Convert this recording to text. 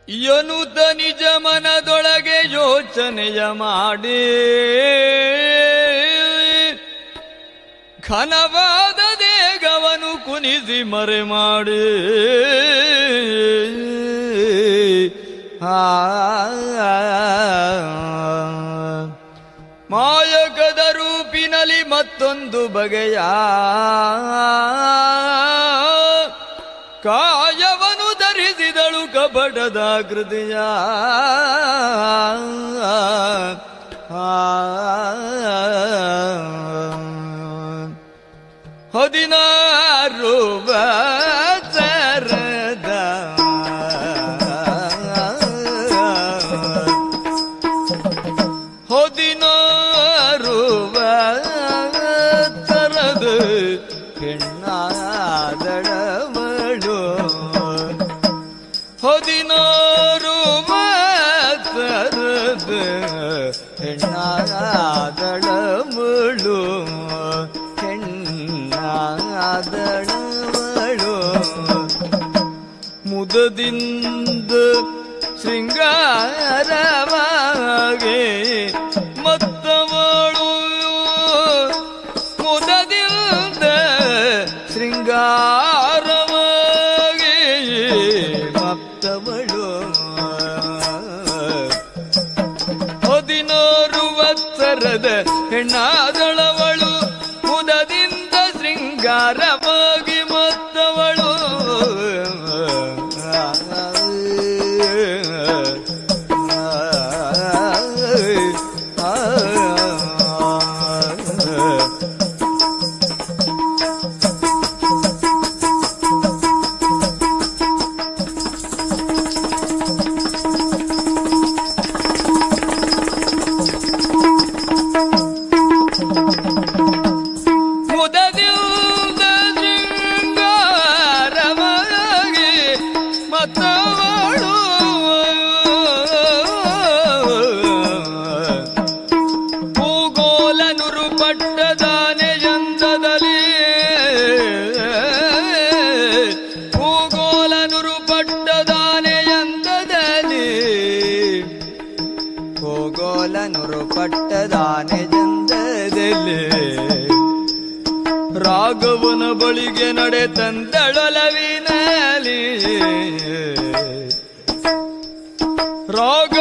ಎನ್ನುತ್ತ ನಿಜ ಮನದೊಳಗೆ ಯೋಚನೆಯ ಮಾಡಿ ಘನವಾದ ದೇಗವನು ಕುನಿಸಿ ಮರೆ ಮಾಡಿ ಆ ಮಾಯಕದ ರೂಪಿನಲ್ಲಿ ಮತ್ತೊಂದು ಬಗೆಯ ಕಾಯವನ್ನು ಧರಿಸಿದಳು ಕಪಟದ ಕೃತಿಯ ಹದಿನಾರು ಬಸರದ ಹದಿನಾರು ತರದು ಹೆಣ್ಣಾದಳವಳು ಹದಿನಾರು ತರದು ಹೆಣ್ಣಾದಳವಳು ಹೆಣ್ಣಾದಳವಳು ಮುದದಿಂದ ಶೃಂಗಾರವಾಗಿ ಮತ್ತವಳು ಮುದದಿಂದ ಶೃಂಗಾರವಾಗಿ ಮತ್ತವಳು ಹದಿನಾರು ವತ್ಸರದ ಹೆಣ್ಣಾದಳವಳು ಮುದದಿಂದ ಶೃಂಗಾರವಾಗಿ ಮತ್ತವಳು ಮುದದಿಂದ ಶೃಂಗಾರವಾಗಿ ಮತ್ತವಳು ಭೂಗೋಲನುರು ಪಟ್ಟದಾನೆ ಯಂತ್ರದಲ್ಲಿ ಭೂಗೋಲನುರು ಪಟ್ಟದಾನೆ ಯಂತ್ರದಲ್ಲಿ ಭೂಗೋಲನುರು ಪಟ್ಟದಾನೆ ಯಂತ್ರದಲ್ಲಿ ರಾಘವನ ಬಳಿಗೆ ನಡೆ ತಂದಳೊಲವಿನಲಿ ರಾಘ